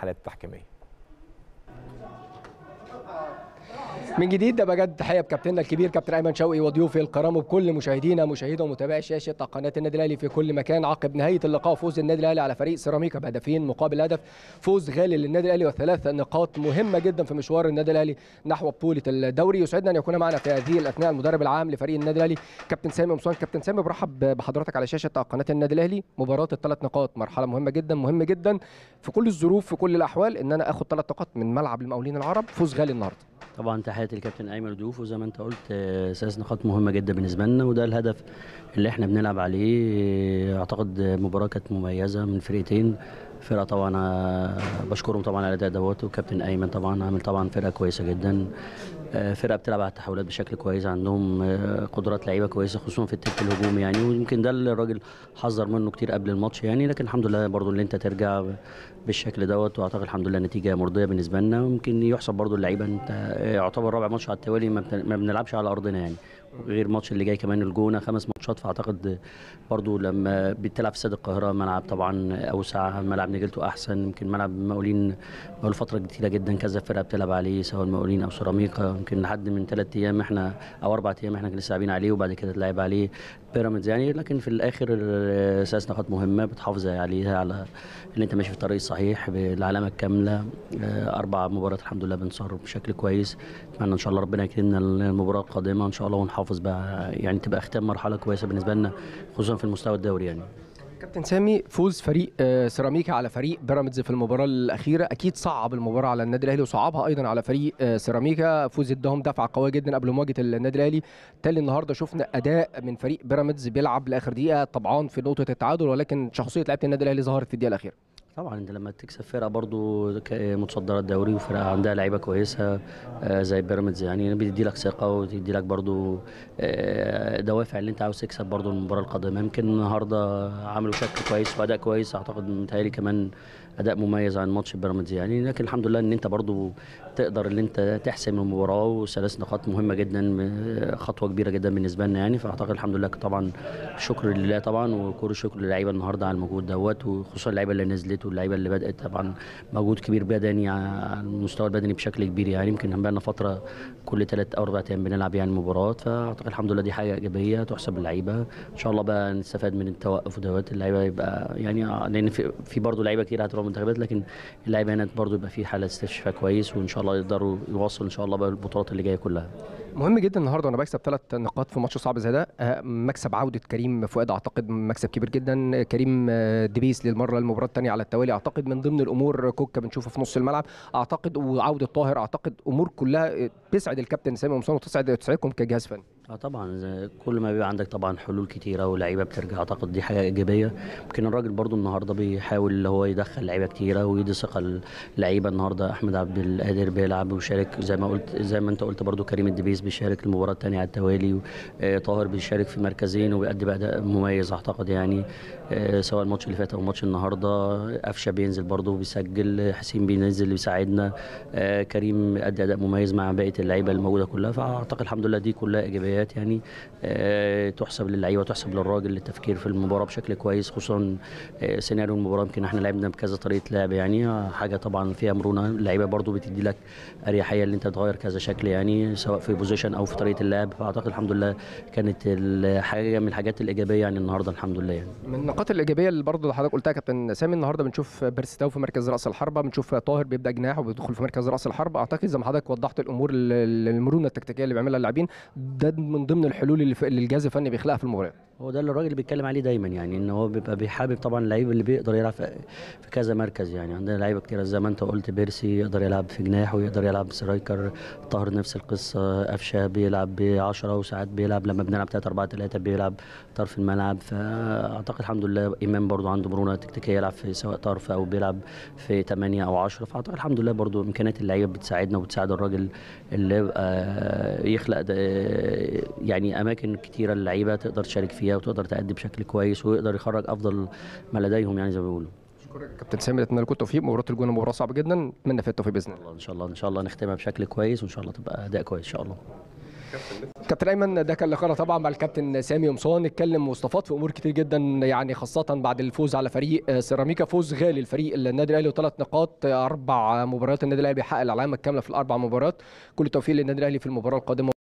الحالات التحكيميه من جديد ده بجد تحيه بكابتننا الكبير كابتن ايمن شوقي وضيوفه الكرام وبكل مشاهدينا مشاهدي ومتابعي شاشه قناه النادي الاهلي في كل مكان عقب نهايه اللقاء فوز النادي الاهلي على فريق سيراميكا بهدفين مقابل هدف فوز غالي للنادي الاهلي وثلاث نقاط مهمه جدا في مشوار النادي الاهلي نحو بطوله الدوري يسعدنا ان يكون معنا في هذه الاثناء المدرب العام لفريق النادي الاهلي كابتن سامي مصطفى كابتن سامي برحب بحضرتك على شاشه قناه النادي الاهلي مباراه الثلاث نقاط مرحله مهمه جدا مهم جدا في كل الظروف في كل الاحوال ان انا اخد ثلاث نقاط من ملعب المقاولين العرب فوز غالي النهارده طبعا تحياتي للكابتن ايمن ودوف وزي ما انت قلت آه، ثلاث نقاط مهمه جدا بالنسبه لنا وده الهدف اللي احنا بنلعب عليه اعتقد مباراه كانت مميزه من فرقتين فرقه طبعا آه، بشكرهم طبعا على الاداء دوت وكابتن ايمن طبعا عامل طبعا فرقه كويسه جدا آه، فرقه بتلعب على التحولات بشكل كويس عندهم آه، قدرات لعيبه كويسه خصوصا في التلت الهجومي يعني ويمكن ده اللي الراجل حذر منه كتير قبل الماتش يعني لكن الحمد لله برضو اللي انت ترجع بالشكل دوت واعتقد الحمد لله نتيجه مرضيه بالنسبه لنا ويمكن يحسب برضو اللعيبه انت آه، يعتبر رابع ماتش على التوالي ما بن- ما بنلعبش على ارضنا يعني غير الماتش اللي جاي كمان الجونه خمس ماتشات فاعتقد برضو لما بتلعب في استاد القاهره ملعب طبعا اوسع ملعب نجيلته احسن يمكن ملعب المقاولين بقاله فتره كتيره جدا كذا فرقه بتلعب عليه سواء المقاولين او سيراميكا يمكن لحد من ثلاث ايام احنا او اربع ايام احنا كنا لسه لاعبين عليه وبعد كده اتلعب عليه بيراميدز يعني لكن في الاخر آه، ثلاث نقاط مهمه بتحافظ عليها على ان انت ماشي في الطريق الصحيح بالعلامه الكامله آه، اربع مباريات الحمد لله بنصر بشكل كويس اتمنى ان شاء الله ربنا يكرمنا المباراه القادمه ان شاء الله ونحافظ بقى يعني تبقى ختام مرحله كويسه بالنسبه لنا خصوصا في المستوى الدوري يعني كابتن سامي فوز فريق آه، سيراميكا على فريق بيراميدز في المباراه الاخيره اكيد صعب المباراه على النادي الاهلي وصعبها ايضا على فريق آه، سيراميكا فوز اداهم دفعه قويه جدا قبل مواجهه النادي الاهلي بالتالي النهارده شفنا اداء من فريق بيراميدز بيلعب لاخر دقيقه طبعا في نقطه التعادل ولكن شخصيه لعيبه النادي الاهلي ظهرت في الدقيقه الاخيره طبعا انت لما تكسب فرقه برضو ك- متصدره الدوري وفرقه عندها لعيبه كويسه آه، زي بيراميدز يعني بتدي لك ثقه وتدي لك برضو آه، دوافع اللي انت عاوز تكسب برضو المباراه القادمه يمكن النهارده عملوا شكل كويس واداء كويس اعتقد متهيألي كمان اداء مميز عن ماتش بيراميدز يعني لكن الحمد لله ان انت برضو تقدر ان انت تحسم المباراه وثلاث نقاط مهمه جدا آه، خطوه كبيره جدا بالنسبه لنا يعني فاعتقد الحمد لله طبعا شكر لله طبعا وكل الشكر للعيبه النهارده على المجهود دوت وخصوصا اللعيبه اللي نزلت واللعيبه اللي بدات طبعا مجهود كبير بدني على المستوى البدني بشكل كبير يعني يمكن بقى لنا فتره كل ثلاث او اربع ايام بنلعب يعني مباراه فاعتقد الحمد لله دي حاجه ايجابيه تحسب للعيبه ان شاء الله بقى نستفاد من التوقف دوت اللعيبه يبقى يعني لان في, في برضه لعيبه كتير هتروح منتخبات لكن اللعيبه هنا برضه يبقى في حاله استشفاء كويس وان شاء الله يقدروا يواصلوا ان شاء الله بقى البطولات اللي جايه كلها مهم جدا النهارده وانا بكسب ثلاث نقاط في ماتش صعب زي ده آه، مكسب عوده كريم فؤاد اعتقد مكسب كبير جدا كريم آه، دبيس للمره المباراه الثانيه على التوالي اعتقد من ضمن الامور كوكا بنشوفه في نص الملعب اعتقد وعوده طاهر اعتقد امور كلها آه، تسعد الكابتن سامي قمصان وتسعد تسعدكم كجهاز فني اه طبعا زي- كل ما بيبقى عندك طبعا حلول كتيره ولاعيبه بترجع اعتقد دي حاجه ايجابيه يمكن الراجل برضو النهارده بيحاول اللي هو يدخل لعيبه كتيره ويدي ثقه اللعيبه النهارده احمد عبد القادر بيلعب ويشارك زي ما قلت زي ما انت قلت برضو كريم الدبيس بيشارك المباراه الثانيه على التوالي آه، طاهر بيشارك في مركزين وبيأدي بأداء مميز اعتقد يعني آه، سواء الماتش اللي فات او الماتش النهارده قفشه بينزل برضو بيسجل حسين بينزل بيساعدنا آه، كريم أدى اداء مميز مع بقيه اللعيبه الموجوده كلها فاعتقد الحمد لله دي كلها ايجابيات يعني آه، تحسب للعيبه وتحسب للراجل للتفكير في المباراه بشكل كويس خصوصا آه، سيناريو المباراه يمكن احنا لعبنا بكذا طريقه لعب يعني آه، حاجه طبعا فيها مرونه اللعيبه برضو بتدي لك اريحيه اللي انت تغير كذا شكل يعني سواء في بوزيشن او في طريقه اللعب فاعتقد الحمد لله كانت الحاجه من الحاجات الايجابيه يعني النهارده الحمد لله يعني من النقاط الايجابيه اللي برضه حضرتك قلتها يا كابتن سامي النهارده بنشوف بيرستاو في مركز راس الحربه بنشوف طاهر بيبدا جناح وبيدخل في مركز راس الحربه اعتقد زي ما حضرتك وضحت الامور ال- ال- المرونه التكتيكيه اللي بيعملها اللاعبين ده من ضمن الحلول اللي, في- اللي الجهاز الفني بيخلقها في المباريات هو ده اللي الراجل بيتكلم عليه دايما يعني ان هو بيبقى بيحابب طبعا اللعيب اللي بيقدر يلعب في في كذا مركز يعني عندنا لعيبه كتير زي ما انت قلت بيرسي يقدر يلعب في جناح ويقدر يلعب سترايكر طاهر نفس القصه قفشه بيلعب ب 10 وساعات بيلعب لما بنلعب 3 4 3 بيلعب طرف الملعب فاعتقد الحمد لله امام برضو عنده مرونه تكتيكيه يلعب في سواء طرف او بيلعب في 8 او 10 فاعتقد الحمد لله برضو امكانيات اللعيبه بتساعدنا وبتساعد الراجل اللي يبقى يخلق ده يعني اماكن كتيره اللعيبه تقدر تشارك فيها وتقدر تأدي بشكل كويس ويقدر يخرج افضل ما لديهم يعني زي ما بيقولوا اشكرك يا كابتن سامي اتمنى لكم التوفيق مباراه الجونه مباراه صعبه جدا اتمنى فيها التوفيق باذن الله ان شاء الله ان شاء الله نختمها بشكل كويس وان شاء الله تبقى اداء كويس ان شاء الله كابتن ايمن ده كان لقاءنا طبعا مع الكابتن سامي قمصان اتكلم واستفاض في امور كتير جدا يعني خاصه بعد الفوز على فريق سيراميكا فوز غالي لفريق النادي الاهلي وثلاث نقاط اربع مباريات النادي الاهلي بيحقق العلامه الكامله في الاربع مباريات كل التوفيق للنادي الاهلي في المباراه القادمه